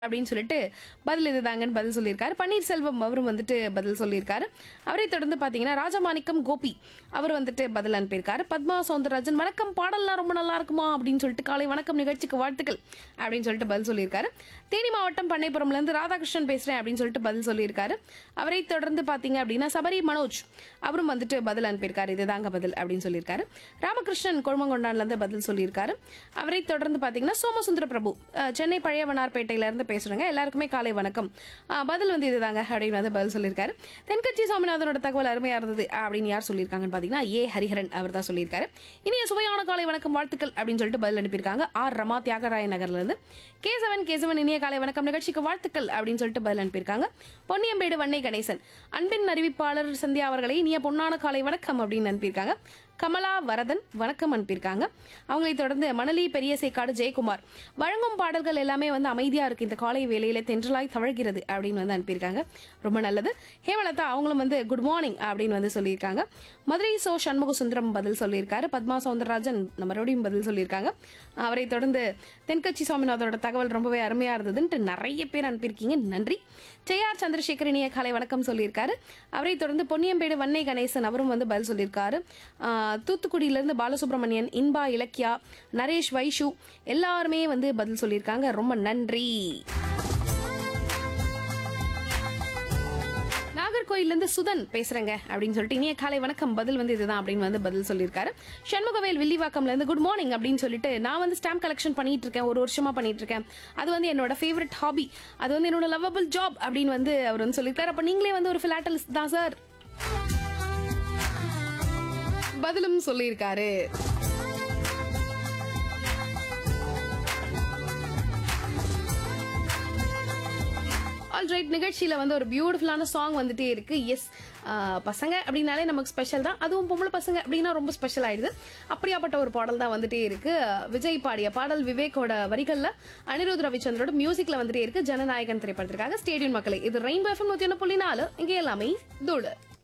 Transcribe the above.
அப்படின்னு சொல்லிட்டு பதில் இதுதாங்கன்னு பதில் சொல்லியிருக்காரு பன்னீர்செல்வம் அவரும் வந்துட்டு பதில் சொல்லியிருக்காரு அவரை தொடர்ந்து பார்த்தீங்கன்னா ராஜமாணிக்கம் கோபி அவர் வந்துட்டு பதில் அனுப்பியிருக்காரு பத்மா சௌந்தரராஜன் வணக்கம் பாடல்லாம் ரொம்ப நல்லா இருக்குமா அப்படின்னு சொல்லிட்டு காலை வணக்கம் நிகழ்ச்சிக்கு வாழ்த்துக்கள் அப்படின்னு சொல்லிட்டு பதில் சொல்லியிருக்காரு தேனி மாவட்டம் பண்ணைப்புறம்ல இருந்து ராதாகிருஷ்ணன் பேசுறேன் அப்படின்னு சொல்லிட்டு பதில் சொல்லியிருக்காரு அவரை தொடர்ந்து பார்த்தீங்க அப்படின்னா சபரி மனோஜ் அவரும் வந்துட்டு பதில் அனுப்பியிருக்காரு இதுதாங்க பதில் அப்படின்னு சொல்லியிருக்காரு ராமகிருஷ்ணன் கொழுமங்கொண்டான்ல இருந்து பதில் சொல்லியிருக்காரு அவரை தொடர்ந்து பார்த்தீங்கன்னா சோமசுந்தர பிரபு அஹ், சென்னை பழைய வண்ணார்பேட்டையில இருந்து பேசுறேங்க எல்லாருக்குமே காலை வணக்கம் அஹ், பதில் வந்து இதுதாங்க அப்படின்னு வந்து பதில் சொல்லியிருக்காரு தென்கட்சி சாமிநாதனோட தகவல் அருமையா இருந்தது அப்படின்னு யார் சொல்லியிருக்காங்கன்னு பார்த்தீங்கன்னா ஏ ஹரிஹரன் அவர் தான் சொல்லியிருக்காரு இனிய சுவையான காலை வணக்கம் வாழ்த்துக்கள் அப்படின்னு சொல்லிட்டு பதில் அனுப்பியிருக்காங்க ஆர் ரமா தியாகராய நகர்ல இருந்து கேசவன் கேசவன் இனிய காலை வணக்கம் நிகழ்ச்சிக்கு வாழ்த்துக்கள் அப்படின்னு சொல்லிட்டு பதில் அனுப்பியிருக்காங்க பொன்னியம்பேடு வன்னை கணேசன் அன்பின் அறிவிப்பாளர் சந்தியா அவர்களை இனிய பொன்னான காலை வணக்கம் அப்படின்னு அனுப்பியிருக்காங்க கமலா வரதன் வணக்கம் அனுப்பியிருக்காங்க அவங்களை தொடர்ந்து மணலி பெரிய சேக்காடு ஜெயக்குமார் வழங்கும் பாடல்கள் எல்லாமே வந்து அமைதியா இருக்கு இந்த காலை வேளையில தென்றலாய் தவழ்கிறது அப்படின்னு வந்து அனுப்பியிருக்காங்க ரொம்ப நல்லது ஹேமலதா அவங்களும் வந்து குட் மார்னிங் அப்படின்னு வந்து சொல்லியிருக்காங்க மதுரை சோ சண்முக சுந்தரம் பதில் சொல்லியிருக்காரு பத்மா சவுந்தரராஜன் மறுபடியும் பதில் சொல்லியிருக்காங்க அவரை தொடர்ந்து தென்கட்சி சுவாமிநாதனோட தகவல் ரொம்பவே அருமையா இருந்ததுன்ட்டு நிறைய பேர் அனுப்பியிருக்கீங்க நன்றி ஜெயார் சந்திரசேகர் இனிய காலை வணக்கம் சொல்லியிருக்காரு அவரை தொடர்ந்து பொன்னியம்பேடு வன்னை கணேசன் அவரும் வந்து பதில் சொல்லியிருக்காரு ஆஹ், தூத்துக்குடியிலிருந்து பாலசுப்ரமணியன் இன்பா இலக்கியா நரேஷ் வைஷு எல்லாருமே வந்து பதில் சொல்லியிருக்காங்க ரொம்ப நன்றி நாகர்கோயிலிருந்து சுதன் பேசுறேங்க அப்படின்னு சொல்லிட்டு இனிய காலை வணக்கம் பதில் வந்து இதுதான் அப்படின்னு வந்து பதில் சொல்லியிருக்காரு சண்முகவேல் வில்லிவாக்கம்ல இருந்து குட் மார்னிங் அப்படின்னு சொல்லிட்டு நான் வந்து ஸ்டாம்ப் கலெக்ஷன் பண்ணிட்டு இருக்கேன் ஒரு வருஷமா பண்ணிட்டு இருக்கேன் அது வந்து என்னோட ஃபேவரட் ஹாபி அது வந்து என்னோட லவ்வபிள் ஜாப் அப்படின்னு வந்து அவர் வந்து சொல்லியிருக்காரு அப்ப நீங்களே வந்து ஒரு பிலாட்டலிஸ்ட் தான் சார் பதிலும் சொல்லியிருக்காரு ஆல்ரைட் நிகழ்ச்சியில வந்து ஒரு பியூட்டிஃபுல்லான சாங் வந்துட்டே இருக்கு எஸ் பசங்க அப்படின்னாலே நமக்கு ஸ்பெஷல் தான் அதுவும் பொம்பளை பசங்க அப்படின்னா ரொம்ப ஸ்பெஷல் ஆயிடுது அப்படியாப்பட்ட ஒரு பாடல் தான் வந்துட்டே இருக்கு விஜய் பாடிய பாடல் விவேக்கோட வரிகள்ல அனிருத் ரவிச்சந்திரோட மியூசிக்ல வந்துட்டே இருக்கு ஜனநாயகன் திரைப்படத்திற்காக ஸ்டேடியம் மக்களை இது ரெயின்போ எஃப்எம் நூத்தி ஒன்று புள்ளி நாலு இங்கே எல்லாமே தூளு